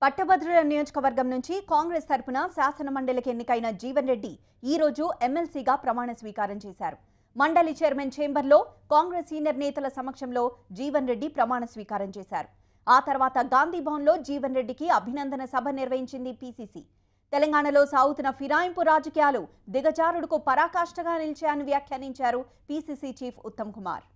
పట్టభద్రుల నియోజకవర్గం నుంచి కాంగ్రెస్ తరపున శాసన మండలికి ఎన్నికైన జీవన్ రెడ్డి ఈ రోజు ఎమ్మెల్సీగా ప్రమాణ స్వీకారం చేశారు మండలి చైర్మన్ చేంబర్లో కాంగ్రెస్ సీనియర్ నేతల సమక్షంలో జీవన్ రెడ్డి ప్రమాణ స్వీకారం చేశారు ఆ తర్వాత గాంధీ భవన్లో జీవన్ రెడ్డికి అభినందన సభ నిర్వహించింది పీసీసీ తెలంగాణలో సాగుతున్న ఫిరాయింపు రాజకీయాలు దిగజారుడుకు పరాకాష్ఠగా నిలిచాయని వ్యాఖ్యానించారు పీసీసీ చీఫ్ ఉత్తమ్ కుమార్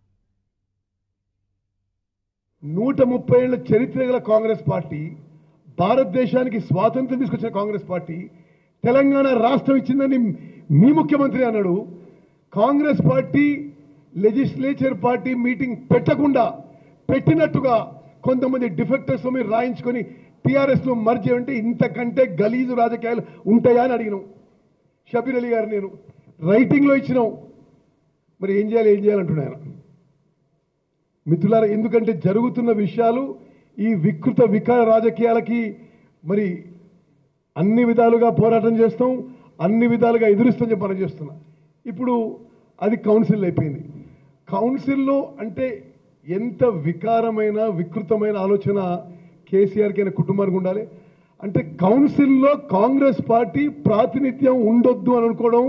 నూట ముప్పై ఏళ్ల చరిత్ర గల కాంగ్రెస్ పార్టీ భారతదేశానికి స్వాతంత్రం తీసుకొచ్చిన కాంగ్రెస్ పార్టీ తెలంగాణ రాష్ట్రం ఇచ్చిందని మీ ముఖ్యమంత్రి అన్నాడు Congress party legislature party meeting పెట్టకుండా పెట్టినట్టుగా కొంతమంది డిఫెక్టర్స్ మీరు రాయించుకొని టీఆర్ఎస్ లో మర్జ్ అంటే ఇంతకంటే గలీజు రాజకీయాలు ఉంటాయా అని అడిగినాం షబీర్ అలీ గారు నేను రైటింగ్లో ఇచ్చినాం మరి ఏం చేయాలి ఏం చేయాలంటున్నా ఆయన మిత్రులారా ఎందుకంటే జరుగుతున్న విషయాలు ఈ వికృత వికార రాజకీయాలకి మరి అన్ని విధాలుగా పోరాటం చేస్తాం అన్ని విధాలుగా ఎదురుస్తాం చెప్పి మనం చేస్తున్నా ఇప్పుడు అది కౌన్సిల్ అయిపోయింది కౌన్సిల్లో అంటే ఎంత వికారమైన వికృతమైన ఆలోచన కేసీఆర్కి అయిన కుటుంబానికి ఉండాలి అంటే కౌన్సిల్లో కాంగ్రెస్ పార్టీ ప్రాతినిధ్యం ఉండొద్దు అని అనుకోవడం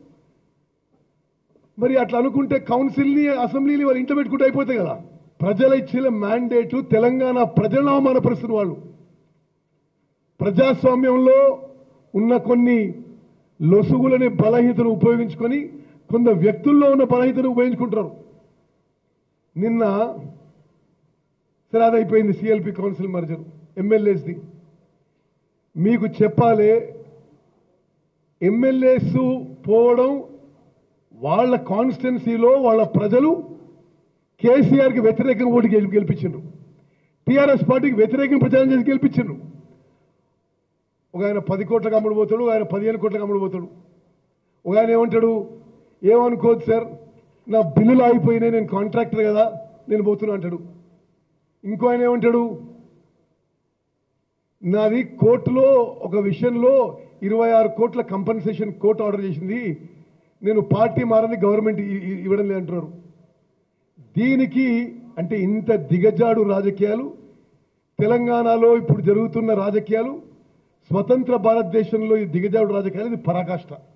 మరి అట్లా అనుకుంటే కౌన్సిల్ని అసెంబ్లీని వాళ్ళు ఇంట్లో పెట్టుకుంటే అయిపోతాయి కదా ప్రజల ఇచ్చిన మ్యాండేట్ తెలంగాణ ప్రజలను అవమానపరుస్తున్న వాళ్ళు ప్రజాస్వామ్యంలో ఉన్న కొన్ని లొసుగులని బలహీతను ఉపయోగించుకొని కొంత వ్యక్తుల్లో ఉన్న బలహీతను ఉపయోగించుకుంటారు నిన్న సరే అది అయిపోయింది సిఎల్పి కౌన్సిల్ మర్జర్ ఎమ్మెల్యేస్ది మీకు చెప్పాలి ఎమ్మెల్యేస్ పోవడం వాళ్ళ కాన్స్టిట్యున్సీలో వాళ్ళ ప్రజలు కేసీఆర్కి వ్యతిరేకంగా ఓటు గెలి గెలిపించిండ్రు టీఆర్ఎస్ పార్టీకి వ్యతిరేకంగా ప్రచారం చేసి గెలిపించిండ్రు ఒక ఆయన పది కోట్లకు అమ్ముడు పోతాడు ఒక ఆయన పదిహేను కోట్లకు అమ్ముడు పోతాడు ఒక ఆయన ఏమంటాడు ఏమనుకోవద్దు సార్ నా బిల్లులు ఆగిపోయినాయి నేను కాంట్రాక్టర్ కదా నేను పోతున్నా అంటాడు ఇంకో ఆయన ఏమంటాడు నాది కోర్టులో ఒక విషయంలో ఇరవై ఆరు కోట్ల కంపన్సేషన్ కోర్టు ఆర్డర్ చేసింది నేను పార్టీ మారని గవర్నమెంట్ ఇ- ఇ- ఇవ్వడం లేదంటున్నారు దీనికి అంటే ఇంత దిగజాడు రాజకీయాలు తెలంగాణలో ఇప్పుడు జరుగుతున్న రాజకీయాలు స్వతంత్ర భారతదేశంలో ఈ దిగజాడు రాజకీయాలు ఇది పరాకాష్ట